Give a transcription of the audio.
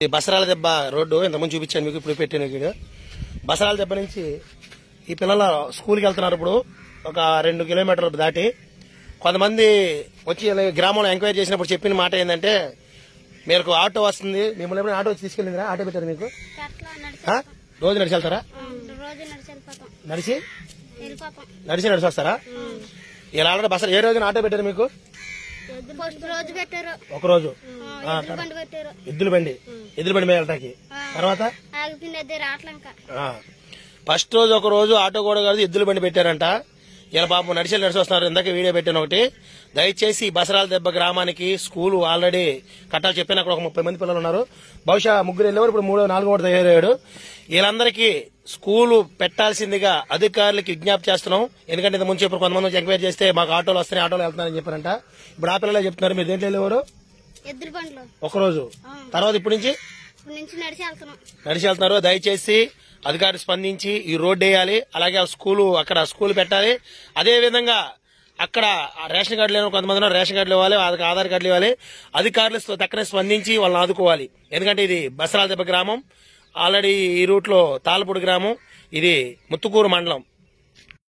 ఈ బసరాల దెబ్బ రోడ్డు ఇంతకుముందు చూపించాను మీకు ఇప్పుడు పెట్టాను వీడియో బసరాల దెబ్బ నుంచి ఈ పిల్లలు స్కూల్కి వెళ్తున్నారు ఇప్పుడు ఒక రెండు కిలోమీటర్లు దాటి కొంతమంది వచ్చి ఇలా గ్రామంలో ఎంక్వైరీ చేసినప్పుడు చెప్పిన మాట ఏంటంటే మీకు ఆటో వస్తుంది మిమ్మల్ని ఎప్పుడైనా ఆటో వచ్చి తీసుకెళ్ళిందిరా ఆటో పెట్టారు మీకు అట్లా నడిచి ఆ? రోజు నడిచి వెళ్తారా రోజు నడిచి వెళ్ళిపోతాం నడిచి వెళ్ళిపోతాం నడిచి నడిచి వస్తారా ఇలా ఆల్రెడీ బస ఏ రోజున ఆటో పెట్టారు మీకు ఫస్ట్ రోజు పెట్టారు ఒక రోజు ఆ, ఎద్దుల బండి పెట్టారు ఎద్దుల బండి ఎద్దుల బండి మీద వెళ్ళటానికి తర్వాత ఆగిపోయింది అదే రావట్లే ఇంకా ఆ. ఫస్ట్ రోజు ఒక రోజు ఆటో కూడా కాదు ఎద్దుల బండి పెట్టారంట ఇలా పాపం నడిచి నడిచి వస్తున్నారు ఇందాక వీడియో పెట్టాను ఒకటి దయచేసి ఈ బసరాల దెబ్బ గ్రామానికి స్కూల్ ఆల్రెడీ కట్టాలి చెప్పాను అక్కడ ఒక ముప్పై మంది పిల్లలు ఉన్నారు బహుశా ముగ్గురు వెళ్ళేవారు ఇప్పుడు మూడో నాలుగో వాడు తయారయ్యాడు వీళ్ళందరికీ స్కూలు పెట్టాల్సిందిగా అధికారులకు విజ్ఞప్తి చేస్తున్నాం ఎందుకంటే ఇంత ముందు చెప్పారు కొంతమంది వచ్చి ఎంక్వైరీ చేస్తే మాకు ఆటోలు వస్తున్నాయి ఆటోలు వెళ్తున్నారని చెప్పారంట ఇప్పుడు ఆ పిల్లలే చెప్తున్నారు మీరు దేంట్లో వెళ్ళేవారు ఎద్దుల బండ్లు ఒక రోజు తర్వాత ఇప్పటి నుంచి ఇప్పటి నుంచి నడిచి వెళ్తున్నాం నడిచి వెళ్తున్నారు దయచేసి అధికారులు స్పందించి ఈ రోడ్డు వేయాలి అలాగే ఆ స్కూలు అక్కడ స్కూల్ పెట్టాలి అదే విధంగా అక్కడ ఆ రేషన్ కార్డులు లేని కొంతమంది ఉన్నారు, రేషన్ కార్డులు ఇవ్వాలి వాళ్ళకి ఆధార్ కార్డులు ఇవ్వాలి అధికారులు స్వ- తక్కనే స్పందించి వాళ్ళని ఆదుకోవాలి ఎందుకంటే ఇది బసరాల దెబ్బ గ్రామం ఆల్రెడీ ఈ రూట్ లో తాళపూడి గ్రామం ఇది ముత్తుకూరు మండలం